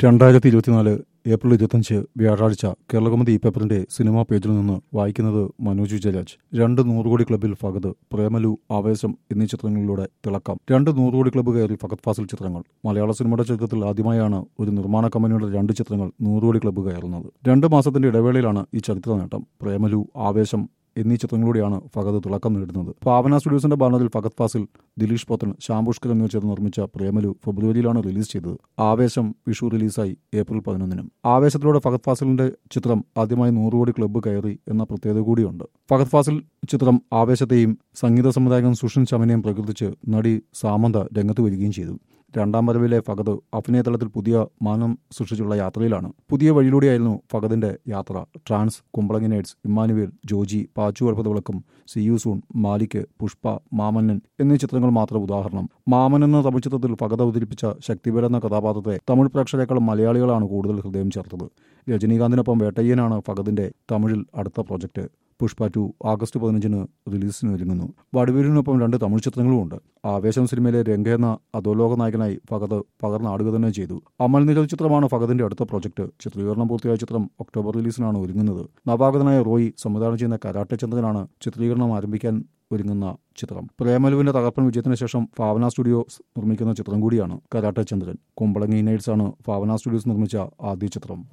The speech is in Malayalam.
രണ്ടായിരത്തി ഇരുപത്തിനാല് ഏപ്രിൽ ഇരുപത്തഞ്ച് വ്യാഴാഴ്ച കേരളകൗമുദി ഈ പേപ്പറിന്റെ സിനിമാ പേജിൽ നിന്ന് വായിക്കുന്നത് മനോജ് ജയരാജ് രണ്ട് നൂറുകോടി ക്ലബിൽ ഫഹദ് പ്രേമലു ആവേശം എന്നീ ചിത്രങ്ങളിലൂടെ തിളക്കം രണ്ട് നൂറുകോടി ക്ലബ്ബ് കയറി ഫഹദ് ഫാസിൽ ചിത്രങ്ങൾ മലയാള സിനിമയുടെ ചരിത്രത്തിൽ ആദ്യമായാണ് ഒരു നിർമ്മാണ കമ്പനിയുടെ രണ്ട് ചിത്രങ്ങൾ നൂറുകോടി ക്ലബ്ബ് കയറുന്നത് രണ്ട് മാസത്തിന്റെ ഇടവേളയിലാണ് ഈ ചരിത്ര നേട്ടം പ്രേമലു ആവേശം എന്നീ ചിത്രങ്ങളിലൂടെയാണ് ഫഹദ് തിളക്കം നേടുന്നത് ഭാവന സ്റ്റുഡിയോസിന്റെ ബാനറിൽ ഫഹദ് ഫാസിൽ ദിലീഷ് പോത്തൻ ശ്യാംപുഷ്കർ എന്നിവർ ചേർന്ന് നിർമ്മിച്ച പ്രേമലു ഫെബ്രുവരിയിലാണ് റിലീസ് ചെയ്തത് ആവേശം വിഷു റിലീസായി ഏപ്രിൽ പതിനൊന്നിനും ആവേശത്തിലൂടെ ഫഹദ് ഫാസിലിന്റെ ചിത്രം ആദ്യമായി നൂറ് കോടി ക്ലബ്ബ് കയറി എന്ന പ്രത്യേകത കൂടിയുണ്ട് ഫഹദ് ഫാസിൽ ചിത്രം ആവേശത്തെയും സംഗീത സംവിധായകൻ സുഷിൻ ചമനെയും പ്രകീർത്തിച്ച് നടി സാമന്ത രംഗത്ത് വരികയും ചെയ്തു രണ്ടാം വരവിലെ ഫഹദ് അഭിനയതലത്തിൽ പുതിയ മാനം സൃഷ്ടിച്ചുള്ള യാത്രയിലാണ് പുതിയ വഴിയിലൂടെയായിരുന്നു ഫഹദിന്റെ യാത്ര Trance Kumbalangi Nights Emmanuel Joji Pachu അർപ്പതവിളക്കം സിയു സൂൺ മാലിക് പുഷ്പ മാമന്നൻ എന്നീ ചിത്രങ്ങൾ മാത്രം ഉദാഹരണം മാമൻ എന്ന തമിഴ് ചിത്രത്തിൽ ഫഹദ് അവതരിപ്പിച്ച ശക്തിവേൽ എന്ന കഥാപാത്രത്തെ തമിഴ് പ്രേക്ഷകരെക്കാളും മലയാളികളാണ് കൂടുതൽ ഹൃദയം ചേർത്തത് രജനീകാന്തിനൊപ്പം വേട്ടയ്യനാണ് ഫഹദിന്റെ തമിഴിൽ അടുത്ത പ്രോജക്റ്റ് പുഷ്പ ടു ആഗസ്റ്റ് പതിനഞ്ചിന് റിലീസിന് ഒരുങ്ങുന്നു വടുവീരിനൊപ്പം രണ്ട് തമിഴ് ചിത്രങ്ങളുമുണ്ട് ആവേശം സിനിമയിലെ രംഗ എന്ന അധോലോക നായകനായി ഫഹദ് പകർന്നാടുക തന്നെ ചെയ്തു അമൽ നിരൽ ചിത്രമാണ് ഫഹദിന്റെ അടുത്ത പ്രോജക്റ്റ് ചിത്രീകരണം പൂർത്തിയായ ചിത്രം ഒക്ടോബർ റിലീസിനാണ് ഒരുങ്ങുന്നത് നവാഗതനായ റോയി സംവിധാനം ചെയ്യുന്ന കരാട്ടെ ചന്ദ്രനാണ് ചിത്രീകരണം ആരംഭിക്കാൻ ഒരുങ്ങുന്ന ചിത്രം പ്രേമലുവിന്റെ തകർപ്പൻ വിജയത്തിന് ശേഷം ഭാവന സ്റ്റുഡിയോസ് നിർമ്മിക്കുന്ന ചിത്രം കൂടിയാണ് കരാട്ടെ ചന്ദ്രൻ കുമ്പളങ്ങി നൈറ്റ്സ് ആണ് ഭാവന സ്റ്റുഡിയോസ് നിർമ്മിച്ച ആദ്യ ചിത്രം